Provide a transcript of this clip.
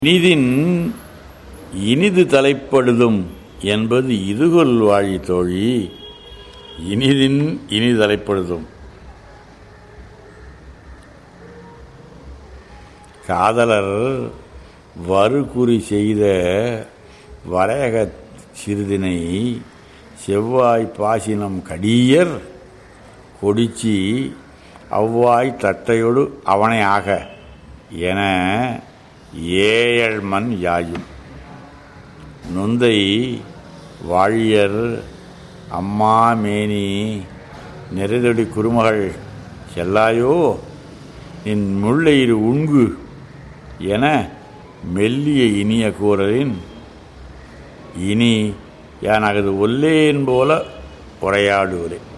இனிதின் இனிது தலைப்படுதும் என்பது இதுகொல் வாழி தோழி இனிதின் இனி தலைப்படுதும் காதலர் வறுகுறி செய்த வளையகச் சிறிதினை செவ்வாய் பாசினம் கடியர் கொடிச்சி அவ்வாய் தட்டையொடு அவனை ஆக என ஏயழ்மன் யாயும் நொந்தை வாழியர் அம்மா மேனி நெறிதொடி குருமகள் செல்லாயோ நின் முள்ளையிரு உண்கு என மெல்லிய இனிய கூறலின் இனி யானகது ஒல்லேன் போல உரையாடுவதே